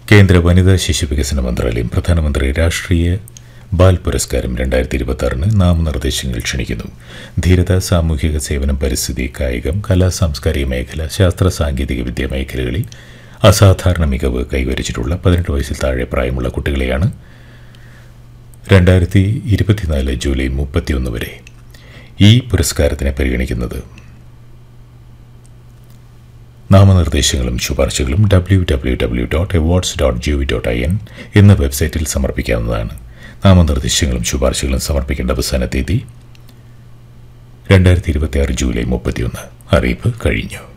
കേന്ദ്ര വനിതാ ശിശു വികസന മന്ത്രാലയം പ്രധാനമന്ത്രി രാഷ്ട്രീയ ബാൽ പുരസ്കാരം രണ്ടായിരത്തി ഇരുപത്തി ആറിന് നാമനിർദ്ദേശങ്ങൾ ക്ഷണിക്കുന്നു ധീരത സാമൂഹിക സേവനം പരിസ്ഥിതി കായികം കലാ സാംസ്കാരിക മേഖല ശാസ്ത്ര സാങ്കേതിക വിദ്യ മേഖലകളിൽ അസാധാരണ മികവ് കൈവരിച്ചിട്ടുള്ള പതിനെട്ട് വയസ്സിൽ താഴെ പ്രായമുള്ള കുട്ടികളെയാണ് രണ്ടായിരത്തി ഇരുപത്തിനാല് ജൂലൈ മുപ്പത്തിയൊന്ന് വരെ ഈ പുരസ്കാരത്തിനെ പരിഗണിക്കുന്നത് നാമനിർദ്ദേശങ്ങളും ശുപാർശകളും W W W dot awards dot G V dot I N എന്ന വെബ്സൈറ്റിൽ സമർപ്പിക്കാവുന്നതാണ് നാമനിർദ്ദേശങ്ങളും ശുപാർശകളും സമർപ്പിക്കേണ്ട അവസാന തീയതി രണ്ടായിരത്തി ഇരുപത്തിയാറ് ജൂലൈ മുപ്പത്തിയൊന്ന് അറിയിപ്പ് കഴിഞ്ഞു